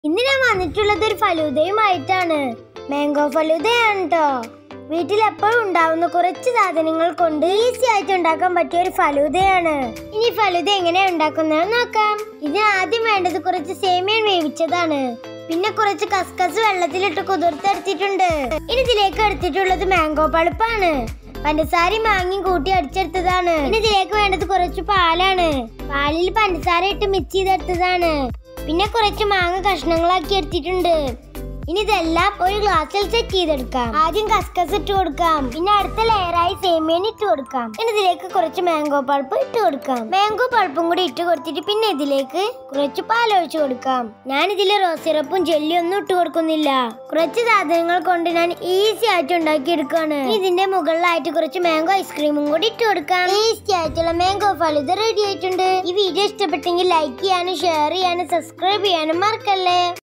ഇന്ന് ഞാൻ വന്നിട്ടുള്ളത് ഒരു ഫലൂദയുമായിട്ടാണ് മാംഗോ ഫലൂദയാണ് കേട്ടോ വീട്ടിൽ എപ്പോഴും ഉണ്ടാവുന്ന കുറച്ച് സാധനങ്ങൾ കൊണ്ട് ഈസി ആയിട്ട് ഉണ്ടാക്കാൻ പറ്റിയ ഒരു ഫലൂദയാണ് ഇനി ഫലൂദ എങ്ങനെയാ ഉണ്ടാക്കുന്നത് നോക്കാം ഇതിന് ആദ്യം വേണ്ടത് കുറച്ച് സേമിയൻ വേവിച്ചതാണ് പിന്നെ കുറച്ച് കസ്കസ് വെള്ളത്തിലിട്ട് കുതിർത്തെടുത്തിട്ടുണ്ട് ഇനി ഇതിലേക്ക് എടുത്തിട്ടുള്ളത് മാംഗോ പളുപ്പാണ് പഞ്ചസാരയും മാങ്ങയും കൂട്ടി അടിച്ചെടുത്തതാണ് ഇനി ഇതിലേക്ക് വേണ്ടത് കുറച്ച് പാലാണ് പാലിൽ പഞ്ചസാര ഇട്ട് മിക്സ് ചെയ്തെടുത്തതാണ് പിന്നെ കുറച്ച് മാങ്ങ കഷ്ണങ്ങളാക്കി എടുത്തിട്ടുണ്ട് ഇനി ഇതെല്ലാം ഒരു ഗ്ലാസ്സിൽ സെറ്റ് ചെയ്തെടുക്കാം ആദ്യം കസ്കസ് ഇട്ട് കൊടുക്കാം പിന്നെ അടുത്ത ലെയറായി സേമിയൻ ഇട്ട് കൊടുക്കാം ഇനി ഇതിലേക്ക് കുറച്ച് മാംഗോ പൾപ്പ് ഇട്ട് കൊടുക്കാം മാംഗോ പൾപ്പും കൂടി ഇട്ട് കൊടുത്തിട്ട് പിന്നെ ഇതിലേക്ക് കുറച്ച് പാൽ ഒഴിച്ചു കൊടുക്കാം ഞാൻ ഇതിൽ റോസ് സിറപ്പും ജെല്ലിയും ഒന്നും ഇട്ട് കൊടുക്കുന്നില്ല കുറച്ച് സാധനങ്ങൾ കൊണ്ട് ഞാൻ ഈസി ആയിട്ട് ഉണ്ടാക്കി എടുക്കുകയാണ് ഇനി ഇതിന്റെ മുകളിലായിട്ട് കുറച്ച് മാംഗോ ഐസ്ക്രീമും കൂടി ഇട്ട് കൊടുക്കാം ഈസി ആയിട്ടുള്ള മാംഗോ ഫലുദ റെഡി ആയിട്ടുണ്ട് ഈ വീഡിയോ ഇഷ്ടപ്പെട്ടെങ്കിൽ ലൈക്ക് ചെയ്യാനും ഷെയർ ചെയ്യാനും സബ്സ്ക്രൈബ് ചെയ്യാനും മറക്കല്ലേ